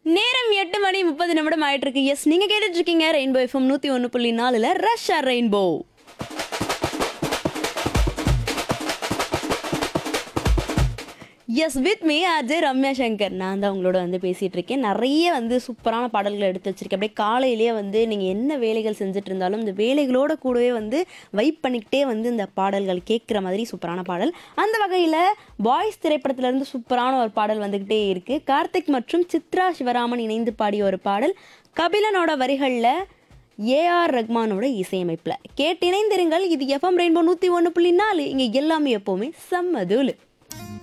நேரம் எட்டு மணி முப்பது நிமிடம் ஆயிட்டு இருக்கு எஸ் நீங்க கேட்டுட்டு இருக்கீங்க ரெயின்போ எஃப்எம் நூத்தி ஒன்று புள்ளி நாலுல Russia rainbow yes with me Ajay Ramya Shankar நான் தான் உங்களோட வந்து பேசிகிட்டு இருக்கேன் நிறைய வந்து சூப்பரான பாடல்கள் எடுத்து வச்சிருக்கேன் அப்படியே காலையிலேயே வந்து நீங்கள் என்ன வேலைகள் செஞ்சுட்டு இருந்தாலும் இந்த வேலைகளோட கூடவே வந்து வைப் பண்ணிக்கிட்டே வந்து இந்த பாடல்கள் கேட்குற மாதிரி சூப்பரான பாடல் அந்த வகையில் பாய்ஸ் திரைப்படத்திலேருந்து சூப்பரான ஒரு பாடல் வந்துக்கிட்டே இருக்குது கார்த்திக் மற்றும் சித்ரா சிவராமன் இணைந்து பாடிய ஒரு பாடல் கபிலனோட வரிகளில் ஏஆர் ரஹ்மானோட இசையமைப்பில் கேட்டிணைந்திருங்கள் இது எஃப்எம் ரெயின்போ நூற்றி ஒன்று புள்ளி நாலு இங்கே எல்லாமே எப்போவுமே செம்மதூள்